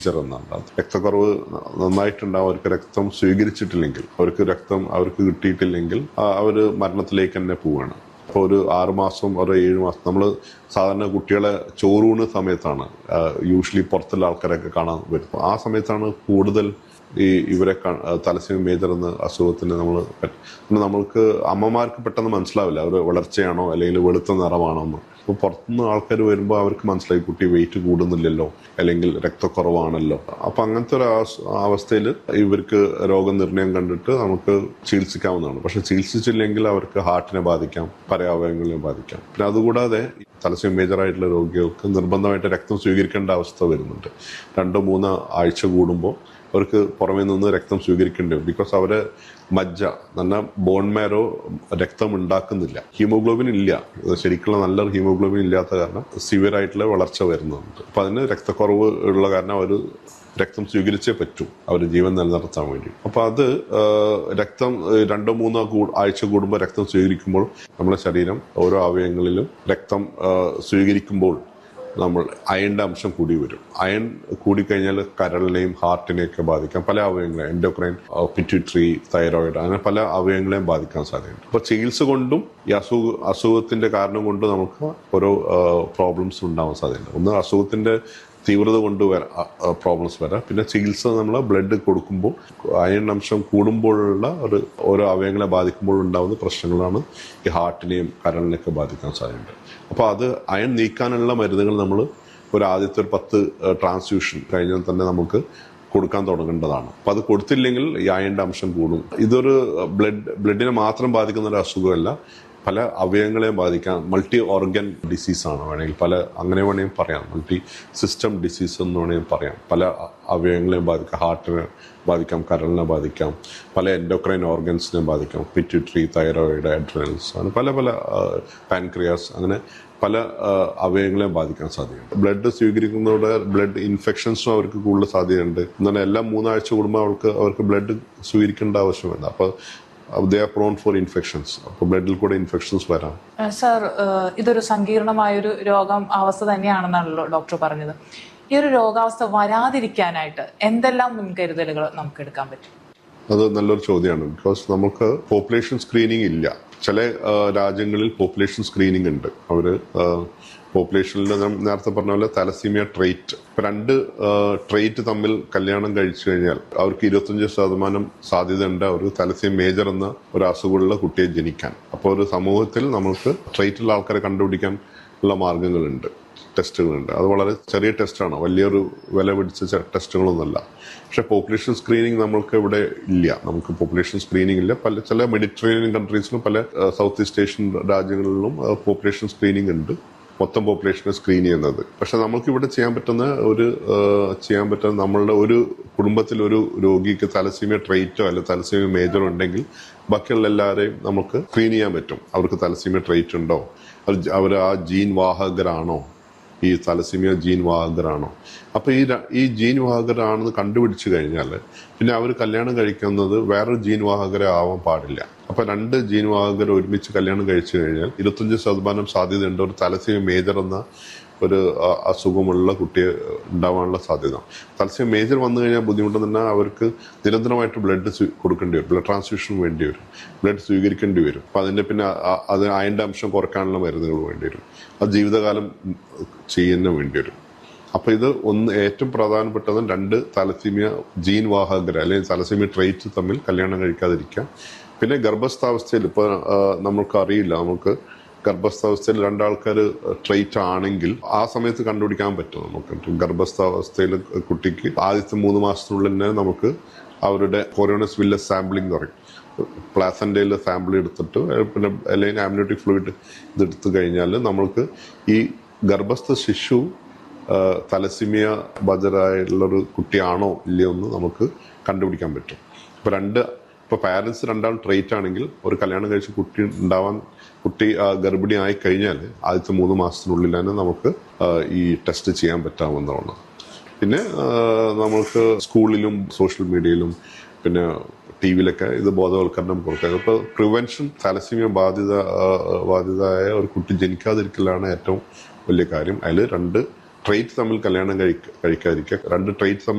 എന്നാണ് രക്തക്കുറവ് നന്നായിട്ടുണ്ടാവും അവർക്ക് രക്തം സ്വീകരിച്ചിട്ടില്ലെങ്കിൽ അവർക്ക് രക്തം അവർക്ക് കിട്ടിയിട്ടില്ലെങ്കിൽ അവർ മരണത്തിലേക്ക് തന്നെ പോവുകയാണ് അപ്പോൾ ഒരു ആറ് മാസം ഒരു ഏഴ് മാസം നമ്മൾ സാധാരണ കുട്ടികളെ ചോറൂണ് സമയത്താണ് യൂഷ്വലി പുറത്തുള്ള ആൾക്കാരൊക്കെ കാണാൻ വരും ആ സമയത്താണ് കൂടുതൽ ഈ ഇവരെ തലസ്യം മേജർ എന്ന അസുഖത്തിന് നമ്മൾ നമ്മൾക്ക് അമ്മമാർക്ക് പെട്ടെന്ന് മനസ്സിലാവില്ല അവർ വളർച്ചയാണോ അല്ലെങ്കിൽ വെളുത്ത നിറമാണോ എന്ന് അപ്പോൾ പുറത്തുനിന്ന് ആൾക്കാർ വരുമ്പോൾ അവർക്ക് മനസ്സിലായി കുട്ടി വെയിറ്റ് കൂടുന്നില്ലല്ലോ അല്ലെങ്കിൽ രക്തക്കുറവാണല്ലോ അപ്പം അങ്ങനത്തെ ഒരു അവസ്ഥയിൽ ഇവർക്ക് രോഗനിർണയം കണ്ടിട്ട് നമുക്ക് ചികിത്സിക്കാവുന്നതാണ് പക്ഷെ ചികിത്സിച്ചില്ലെങ്കിൽ അവർക്ക് ഹാർട്ടിനെ ബാധിക്കാം പല അവയവങ്ങളെ ബാധിക്കാം പിന്നെ അതുകൂടാതെ തലസ്യം മേജറായിട്ടുള്ള രോഗികൾക്ക് നിർബന്ധമായിട്ട് രക്തം സ്വീകരിക്കേണ്ട അവസ്ഥ വരുന്നുണ്ട് രണ്ടോ മൂന്നോ ആഴ്ച കൂടുമ്പോൾ അവർക്ക് പുറമേ നിന്ന് രക്തം സ്വീകരിക്കേണ്ടി വരും ബിക്കോസ് അവരെ മജ്ജ നല്ല ബോൺ മാരോ രക്തം ഉണ്ടാക്കുന്നില്ല ഹീമോഗ്ലോബിൻ ഇല്ല ശരിക്കുള്ള നല്ല ഹീമോഗ്ലോബിൻ ഇല്ലാത്ത കാരണം സിവിയർ ആയിട്ടുള്ള വളർച്ച വരുന്നുണ്ട് അപ്പം അതിന് രക്തക്കുറവ് ഉള്ള കാരണം അവർ രക്തം സ്വീകരിച്ചേ പറ്റൂ അവർ ജീവൻ നിലനിർത്താൻ വേണ്ടി അപ്പോൾ അത് രക്തം രണ്ടോ മൂന്നോ ആഴ്ച കൂടുമ്പോൾ രക്തം സ്വീകരിക്കുമ്പോൾ നമ്മുടെ ശരീരം ഓരോ അവയവങ്ങളിലും രക്തം സ്വീകരിക്കുമ്പോൾ നമ്മൾ അയണിൻ്റെ അംശം കൂടി വരും അയൺ കൂടിക്കഴിഞ്ഞാൽ കരളിനെയും ഹാർട്ടിനെയൊക്കെ ബാധിക്കാം പല അവയവങ്ങളെ എൻഡോക്രൈൻ പിറ്റ്യൂട്ടറി തൈറോയിഡ് അങ്ങനെ പല അവയവങ്ങളെയും ബാധിക്കാൻ സാധ്യതയുണ്ട് അപ്പോൾ ചികിത്സ കൊണ്ടും ഈ അസുഖ അസുഖത്തിന്റെ കാരണം കൊണ്ട് നമുക്ക് ഓരോ പ്രോബ്ലംസ് ഉണ്ടാവാൻ സാധ്യതയുണ്ട് ഒന്ന് അസുഖത്തിന്റെ തീവ്രത കൊണ്ട് വരാം പ്രോബ്ലംസ് വരാം പിന്നെ ചികിത്സ നമ്മൾ ബ്ലഡ് കൊടുക്കുമ്പോൾ അയൺ അംശം കൂടുമ്പോഴുള്ള ഒരു ഓരോ അവയവങ്ങളെ ബാധിക്കുമ്പോൾ ഉണ്ടാകുന്ന പ്രശ്നങ്ങളാണ് ഈ ഹാർട്ടിനെയും കരളിനെയൊക്കെ ബാധിക്കാൻ സാധ്യതയുണ്ട് അപ്പോൾ അത് അയൺ നീക്കാനുള്ള മരുന്നുകൾ നമ്മൾ ഒരു ആദ്യത്തെ ഒരു പത്ത് ട്രാൻസ്ഫ്യൂഷൻ കഴിഞ്ഞാൽ തന്നെ നമുക്ക് കൊടുക്കാൻ തുടങ്ങേണ്ടതാണ് അപ്പോൾ അത് കൊടുത്തില്ലെങ്കിൽ ഈ അയണിൻ്റെ അംശം കൂടും ഇതൊരു ബ്ലഡ് ബ്ലഡിനെ മാത്രം ബാധിക്കുന്ന ഒരു അസുഖമല്ല പല അവയവങ്ങളെയും ബാധിക്കാം മൾട്ടി ഓർഗൻ ഡിസീസാണ് വേണമെങ്കിൽ പല അങ്ങനെ വേണമെങ്കിൽ പറയാം മൾട്ടി സിസ്റ്റം ഡിസീസ് എന്ന് വേണമെങ്കിൽ പറയാം പല അവയവങ്ങളെയും ബാധിക്കാം ഹാർട്ടിനെ ബാധിക്കാം കരളിനെ ബാധിക്കാം പല എൻഡോക്രൈൻ ഓർഗൻസിനെ ബാധിക്കാം പിറ്റ്യൂട്ടറി തൈറോയിഡ് അഡ്രനൽസ് അങ്ങനെ പല പല പാൻക്രിയാസ് അങ്ങനെ പല അവയവങ്ങളെയും ബാധിക്കാൻ സാധ്യതയുണ്ട് ബ്ലഡ് സ്വീകരിക്കുന്നതോടെ ബ്ലഡ് ഇൻഫെക്ഷൻസും അവർക്ക് കൂടുതൽ സാധ്യതയുണ്ട് എന്നാൽ എല്ലാ മൂന്നാഴ്ച കൂടുമ്പോൾ അവർക്ക് അവർക്ക് ബ്ലഡ് സ്വീകരിക്കേണ്ട ആവശ്യമില്ല അപ്പോൾ they are prone for infections അപ്പോൾ ബ്ലഡിൽ കൂടെ ഇൻഫെക്ഷൻസ് വരാം സർ ഇതൊരു സങ്കീർണമായൊരു രോഗം അവസ്ഥ തന്നെയാണെന്നാണല്ലോ ഡോക്ടർ പറഞ്ഞത് ഈ ഒരു രോഗാവസ്ഥ വരാതിരിക്കാനായിട്ട് എന്തെല്ലാം മുൻകരുതലുകൾ നമുക്ക് എടുക്കാൻ പറ്റും അത് നല്ലൊരു ചോദ്യമാണ് ബിക്കോസ് നമുക്ക് പോപ്പുലേഷൻ സ്ക്രീനിങ് ഇല്ല ചില രാജ്യങ്ങളിൽ പോപ്പുലേഷൻ സ്ക്രീനിങ് ഉണ്ട് അവര് പോപ്പുലേഷനിൽ നേരത്തെ പറഞ്ഞ പോലെ തലസീമിയ ട്രേറ്റ് രണ്ട് ട്രേറ്റ് തമ്മിൽ കല്യാണം കഴിച്ചു കഴിഞ്ഞാൽ അവർക്ക് ഇരുപത്തഞ്ച് ശതമാനം സാധ്യതയുണ്ട് അവർക്ക് തലസീം മേജർ എന്ന ഒരു അസുഖമുള്ള കുട്ടിയെ ജനിക്കാൻ അപ്പോൾ ഒരു സമൂഹത്തിൽ നമുക്ക് ട്രേറ്റുള്ള ആൾക്കാരെ കണ്ടുപിടിക്കാൻ ഉള്ള മാർഗങ്ങളുണ്ട് ടെസ്റ്റുകളുണ്ട് അത് വളരെ ചെറിയ ടെസ്റ്റാണ് വലിയൊരു വില പിടിച്ച ടെസ്റ്റുകളൊന്നുമല്ല പക്ഷേ പോപ്പുലേഷൻ സ്ക്രീനിങ് നമ്മൾക്ക് ഇവിടെ ഇല്ല നമുക്ക് പോപ്പുലേഷൻ സ്ക്രീനിങ് ഇല്ല പല ചില മെഡിറ്ററേനിയൻ കൺട്രീസിലും പല സൗത്ത് ഈസ്റ്റ് ഏഷ്യൻ രാജ്യങ്ങളിലും പോപ്പുലേഷൻ സ്ക്രീനിങ് ഉണ്ട് മൊത്തം പോപ്പുലേഷനെ സ്ക്രീൻ ചെയ്യുന്നത് പക്ഷെ നമുക്ക് ഇവിടെ ചെയ്യാൻ പറ്റുന്ന ഒരു ചെയ്യാൻ പറ്റുന്ന നമ്മളുടെ ഒരു കുടുംബത്തിൽ ഒരു രോഗിക്ക് തലസീമിയ ട്രേറ്റോ അല്ലെ തലസീമിയ മേജറോ ഉണ്ടെങ്കിൽ ബാക്കിയുള്ള എല്ലാവരെയും നമുക്ക് സ്ക്രീൻ ചെയ്യാൻ പറ്റും അവർക്ക് തലസീമിയ ട്രേറ്റ് ഉണ്ടോ അവർ ആ ജീൻ വാഹകരാണോ ഈ തലസീമിയ ജീൻ വാഹകരാണോ അപ്പോൾ ഈ ഈ ജീൻ വാഹകരാണെന്ന് കണ്ടുപിടിച്ചു കഴിഞ്ഞാൽ പിന്നെ അവർ കല്യാണം കഴിക്കുന്നത് വേറൊരു ജീൻ വാഹകരെ ആവാൻ പാടില്ല അപ്പോൾ രണ്ട് ജീൻ വാഹകർ ഒരുമിച്ച് കല്യാണം കഴിച്ചു കഴിഞ്ഞാൽ ഇരുപത്തഞ്ച് ശതമാനം സാധ്യതയുണ്ട് ഒരു തലസീമിയ മേജർ എന്ന ഒരു അസുഖമുള്ള കുട്ടിയെ ഉണ്ടാവാനുള്ള സാധ്യത തലസ്യം മേജർ വന്നു കഴിഞ്ഞാൽ ബുദ്ധിമുട്ടെന്ന് പറഞ്ഞാൽ അവർക്ക് നിരന്തരമായിട്ട് ബ്ലഡ് കൊടുക്കേണ്ടി വരും ബ്ലഡ് ട്രാൻസ്ഫ്യൂഷൻ വേണ്ടി വരും ബ്ലഡ് സ്വീകരിക്കേണ്ടി വരും അപ്പം അതിൻ്റെ പിന്നെ അത് അയൻ്റെ അംശം കുറയ്ക്കാനുള്ള മരുന്നുകൾ വേണ്ടി വരും അത് ജീവിതകാലം ചെയ്യുന്ന വേണ്ടി വരും അപ്പോൾ ഇത് ഒന്ന് ഏറ്റവും പ്രധാനപ്പെട്ടത് രണ്ട് തലസീമിയ ജീൻ വാഹകർ അല്ലെങ്കിൽ തലസീമിയ ട്രേറ്റ് തമ്മിൽ കല്യാണം കഴിക്കാതിരിക്കുക പിന്നെ ഗർഭസ്ഥാവസ്ഥയിൽ ഇപ്പോൾ നമുക്ക് അറിയില്ല നമുക്ക് ഗർഭസ്ഥാവസ്ഥയിൽ രണ്ടാൾക്കാർ ട്രേറ്റ് ആണെങ്കിൽ ആ സമയത്ത് കണ്ടുപിടിക്കാൻ പറ്റും നമുക്ക് ഗർഭസ്ഥാവസ്ഥയിൽ കുട്ടിക്ക് ആദ്യത്തെ മൂന്ന് മാസത്തിനുള്ളിൽ തന്നെ നമുക്ക് അവരുടെ കൊറോണസ് വില്ലസ് സാമ്പിളിംഗ് പറയും പ്ലാസൻ്റയിൽ സാമ്പിൾ എടുത്തിട്ട് പിന്നെ അല്ലെങ്കിൽ ആംബ്ലിയോട്ടിക് ഫ്ലൂയിഡ് ഇതെടുത്തു കഴിഞ്ഞാൽ നമ്മൾക്ക് ഈ ഗർഭസ്ഥ ശിശു തലസിമിയ ബജറായുള്ളൊരു കുട്ടിയാണോ ഇല്ലയോ എന്ന് നമുക്ക് കണ്ടുപിടിക്കാൻ പറ്റും ഇപ്പോൾ രണ്ട് ഇപ്പോൾ പാരൻസ് രണ്ടാളും ട്രേറ്റ് ആണെങ്കിൽ ഒരു കല്യാണം കഴിച്ച് കുട്ടി ഉണ്ടാവാൻ കുട്ടി ഗർഭിണി ആയി കഴിഞ്ഞാൽ ആദ്യത്തെ മൂന്ന് മാസത്തിനുള്ളിൽ തന്നെ നമുക്ക് ഈ ടെസ്റ്റ് ചെയ്യാൻ പറ്റാവുന്നതാണ് പിന്നെ നമുക്ക് സ്കൂളിലും സോഷ്യൽ മീഡിയയിലും പിന്നെ ടി വിയിലൊക്കെ ഇത് ബോധവൽക്കരണം കൊടുക്കുക ഇപ്പോൾ പ്രിവെൻഷൻ തലസീമിയ ബാധിത ബാധിതയായ ഒരു കുട്ടി ജനിക്കാതിരിക്കലാണ് ഏറ്റവും വലിയ കാര്യം അതിൽ രണ്ട് ട്രേറ്റ് തമ്മിൽ കല്യാണം കഴിക്ക കഴിക്കാതിരിക്കുക രണ്ട് ട്രേറ്റ് തമ്മിൽ